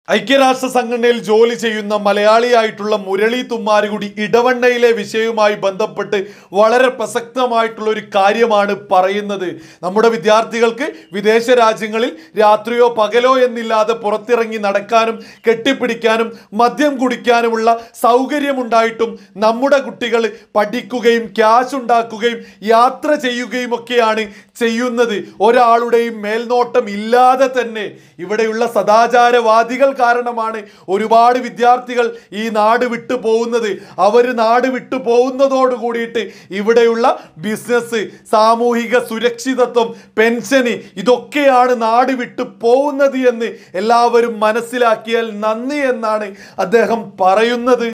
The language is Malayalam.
ഐക്യരാഷ്ട്ര സംഘടനയിൽ ജോലി ചെയ്യുന്ന മലയാളിയായിട്ടുള്ള മുരളി തുമ്മാരുകുടി ഇടവണ്ണയിലെ വിഷയവുമായി ബന്ധപ്പെട്ട് വളരെ പ്രസക്തമായിട്ടുള്ള ഒരു കാര്യമാണ് പറയുന്നത് നമ്മുടെ വിദ്യാർത്ഥികൾക്ക് വിദേശ രാജ്യങ്ങളിൽ രാത്രിയോ പകലോ എന്നില്ലാതെ പുറത്തിറങ്ങി നടക്കാനും കെട്ടിപ്പിടിക്കാനും മദ്യം കുടിക്കാനുമുള്ള സൗകര്യമുണ്ടായിട്ടും നമ്മുടെ കുട്ടികൾ പഠിക്കുകയും ക്യാഷ് ഉണ്ടാക്കുകയും യാത്ര ചെയ്യുകയും ഒക്കെയാണ് ചെയ്യുന്നത് ഒരാളുടെയും മേൽനോട്ടം ഇല്ലാതെ തന്നെ ഇവിടെയുള്ള സദാചാരവാദികൾ കാരണമാണ് ഒരുപാട് വിദ്യാർത്ഥികൾ ഈ നാട് വിട്ടു പോകുന്നത് അവർ നാട് വിട്ടു പോകുന്നതോട് കൂടിയിട്ട് ഇവിടെയുള്ള ബിസിനസ് സാമൂഹിക സുരക്ഷിതത്വം പെൻഷന് ഇതൊക്കെയാണ് നാട് വിട്ടു പോകുന്നത് എന്ന് എല്ലാവരും മനസ്സിലാക്കിയാൽ നന്ദി എന്നാണ് അദ്ദേഹം പറയുന്നത്